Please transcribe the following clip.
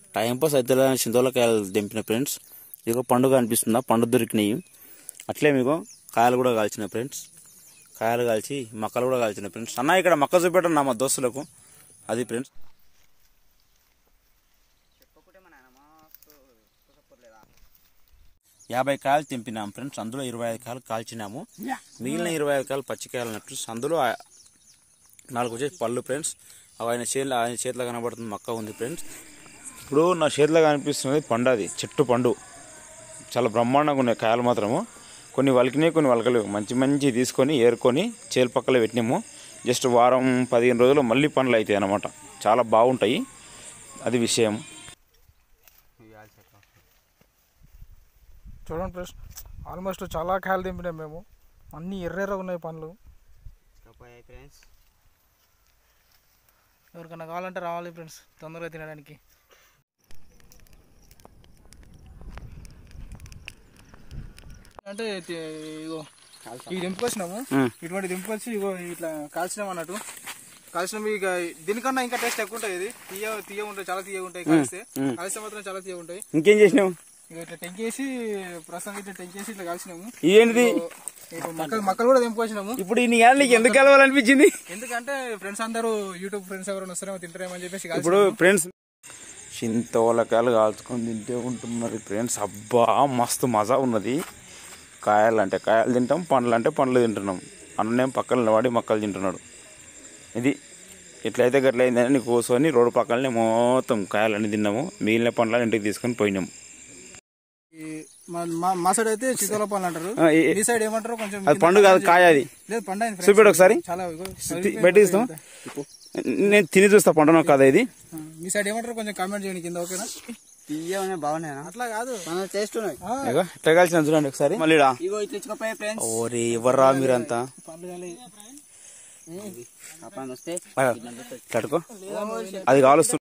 Timepass అయితే చింతోలకాయలు తెంపిన friends ఇదిగో పండుగ అనిపిస్తుందా పండు దొరికినాయి అట్లే మీకు కాయలు కూడా కాల్చిన ఫ్రెండ్స్ కాయలు కాల్చి మక్కలు కూడా కాల్చిన ఫ్రెండ్స్ అన్న ఇక్కడ మక్క చూపెట్టండి నా మా దోస్తులకు అది ఫ్రెండ్స్ యాభై కాయలు తెంపినాం ఫ్రెండ్స్ అందులో ఇరవై ఐదు కాయలు కాల్చినాము మిగిలిన ఇరవై ఐదు కాయలు పచ్చికాయలు అన్నట్టు అందులో ఆ- నాలుగు వచ్చేసి పళ్ళు ఫ్రెండ్స్ అవి ఆయన చేతిలో ఆయన చేతిలో కనబడుతుంది మక్క ఉంది ఫ్రెండ్స్ ఇప్పుడు నా చేతిలో కనిపిస్తున్నది పండు అది చెట్టు పండు చాలా బ్రహ్మాండంగా ఉన్నాయి కాయలు మాత్రము కొన్ని వలికినాయి కొన్ని వలకలేవు మంచి మంచి తీసుకొని ఏరుకొని చేలు పక్కల పెట్టినాము జస్ట్ వారం పదిహేను రోజులు మళ్ళీ పండ్లు అవుతాయి అన్నమాట చాలా బాగుంటాయి అది విషయం చూడండి ఫ్రెండ్స్ ఆల్మోస్ట్ చాలా కాయలు తెంపినాం మేము అన్నీ ఎర్రెర్ర ఉన్నాయి పండ్లు ఫ్రెండ్స్ ఎవరికైనా కావాలంటే రావాలి ఫ్రెండ్స్ తొందరగా తినడానికి అంటే తి- ఇగో ఇవి దింపుకొచ్చినాము మ్. ఇటువంటి దింపుకొచ్చి ఇగో ఇట్లా కాల్చినాం అన్నట్టు కాల్చినాం ఇక దీనికన్నా ఇంకా టేస్ట్ ఎక్కువ ఉంటుంది ఇది తీయ తీయ ఉంటాయి చాలా తీయ ఉంటాయి కాల్స్తే కాల్స్తే మాత్రం చాలా తీయ ఉంటాయి ఇంకేం చేసినావు ఇక ఇట్లా టెంకేసి ప్రస్తుతం ఇట్లా టెంకేసి ఇట్లా కాల్చినాము ఏంటిది ఇప్పుడు మక్కలు మక్కలు కూడా దింపుకొచ్చినాము ఇప్పుడు ఈ నీళ్ళు నీకు ఎందుకు కలవాలనిపించింది ఎందుకంటే ఫ్రెండ్స్ అందరూ యూట్యూబ్ ఫ్రెండ్స్ ఎవరైనా వస్తారేమో తింటారేమో అని చెప్పేసి కాల్చి- ఇప్పుడు ఫ్రెండ్స్ చింతోలకాయలు కాల్చుకొని తింటే ఉంటున్నారు ఫ్రెండ్స్ అబ్బా మస్తు మజా ఉన్నది కాయలు అంటే కాయలు తింటాం పండ్లు అంటే పండ్లు తింటున్నాం అన్నేం పక్కన నిలబడి మొక్కలు తింటున్నాడు ఇది ఎట్లయితే గట్ల అయిందని నీకు కూర్చొని రోడ్డు పక్కనే మొత్తం కాయలన్నీ తిన్నాము మిగిలిన పండ్లను ఇంటికి తీసుకొని పోయినాము ఈ మా- మా- మా సైడ్ అయితే చిత్తోల పండ్లు అంటారు ఆ, ఈ- మీ సైడ్ ఏమంటారు కొంచెం అది పండు కాదు కాయ అది లేదు పండు అయింది చూపెట్టు ఒకసారి. చాలా ఇగో, బయట ఇస్తాం నేను తిని చూస్తా పండుగ కదా ఇది ఆ, మీ సైడ్ ఏమంటారు కొంచెం కామెంట్ చేయండి కింద ఓకేనా తీయమనే బాగున్నాయా అట్లా కాదు మన టేస్ట్ ఉన్నాయి ఆ, ఇగో ఎట్లా కలిసిన చూడండి ఒకసారి మళ్ళీ ఇగో ఇట్లా ఇచ్చుకోపోయే ఫ్రెండ్స్ ఓరే ఎవర్రా మీరంతా పండ్లు కాలే అప్పుడు వస్తే తట్టుకో అది కాలుస్తుంది